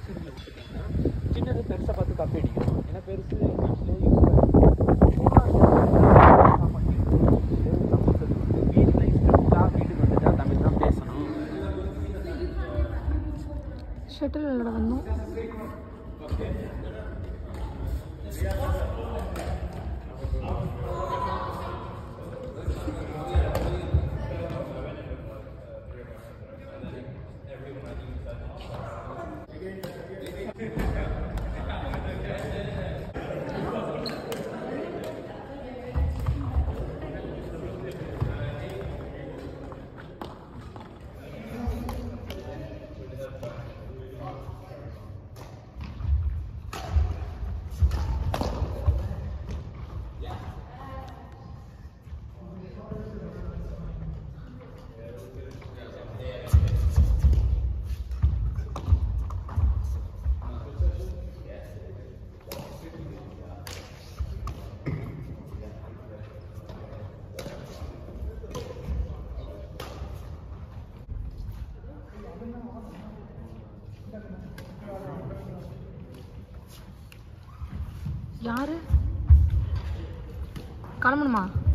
சிறிய விட்டுட்டாங்க சின்னது பெருசாக பார்த்து கப்பி அடிக்கணும் ஏன்னா பெருசு இங்கிலீஷ்லேயே யூஸ் வீட்டில் ஸ்ட்ரிக்டாக வீட்டுக்கு வந்துட்டா தமிழ் தான் பேசணும் ஷட்டில் விளையாட வந்தோம் யாரு கிளம்பணுமா